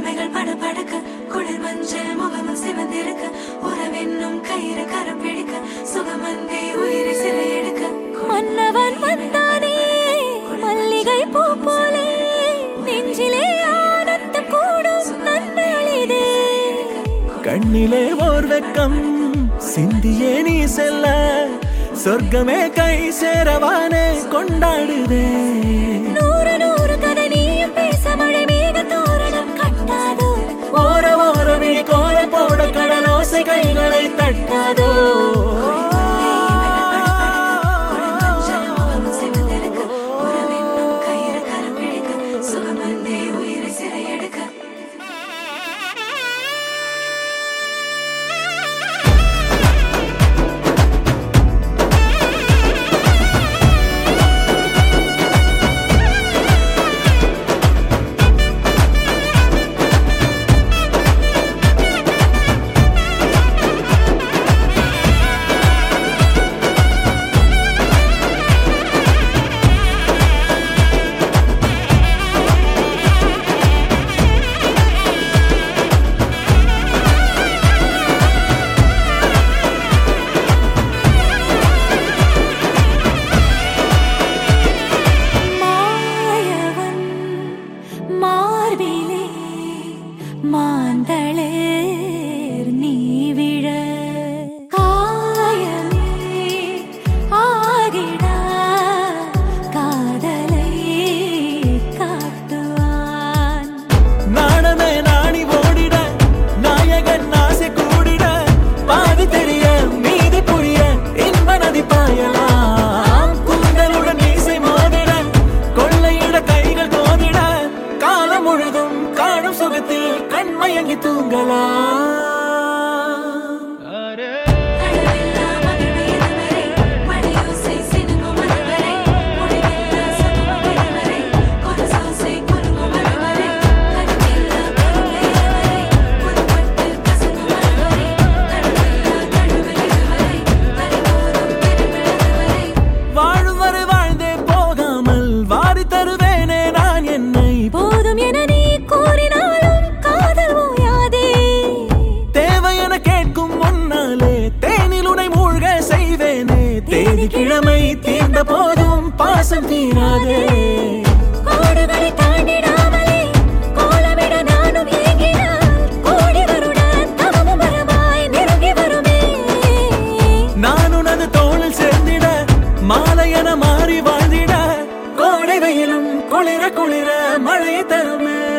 இமைகள் படபடக்க குளிர் மஞ்சள் முகமும் சிவந்திருக்க உறவென்னும் கயிறு கரம் பிடிக்க சுகமந்தே உயிரை சிறை எடுக்க மன்னவன் வந்தானே மல்லிகை பூ போலே நெஞ்சிலே ஆனந்தம் கூடும் நன்னாளிதே கண்ணிலே ஓர் வெக்கம் சிந்தியே நீ செல்ல சொர்க்கமே கை சேரவானே கொண்டாடுதே நூறு நூறு கதை நீயும் பேச மழை மேக தோரணம் கட்டாதோ ஓர ஓர விழி கோல போட கடலோசை கைகளை தட்டாதோ மஞ்சள் முகமும் சிவந்திருக்க உறவென்னும் கயிறு கரம் பிடிக்க சுகமந்தே உயிரை சிறை எடுக்க மாயவன் மார்பிலே மாந்தளேர் நீ விழ காயமே ஆகிடா காதலை காட்டுவான் நாணமே நாணி ஓடிட நாயகன் ஆசை கூடிட பாதி தெரிய மீதி புரிய இன்ப நதி பாயலாம் கூந்தலுடன் மீசை மோதிட கொள்ளையிட கைகள் கோதிட காலம் முழுதும் காணும் சுகத்தில் கண்மயங்கி தூங்கலாம் கடலெல்லா மகிழ்வு இதுவரை மணியோசை சினுங்கும் அதுவரை முடிவில்லா சதுரம் விடுவரை கொலுசோசை குலுங்கும் அதுவரை கருவில்லா கருவை இதுவரை புதுப்பட்டு கசங்கும் அதுவரை கடலெல்லா தழுவல் இதுவரை பறிபோதும் திருவிழதுவரை வாழும் வரை வாழ்ந்தே போகாமல் வாரி தருவேனே நான் என்னை போதும் என நீ கூறினாலும் காதல் ஓயாதே தேவை என கேட்கும் முன்னாலே தேனில் உனை மூழ்க செய்வேனே தேதி கிழமை தீர்ந்த போதும் பாசம் தீராதே கோடுகளை தாண்டிடாமலே கோலமிட நானும் ஏங்கினால் கோடி வருட தவமும் வரமாய் நெருங்கி வருமே நான் உனது தோளில் சேர்ந்திட மாலை என மாறி வாழ்ந்திட கோடை வெயிலும் குளிர குளிர மழை தருமே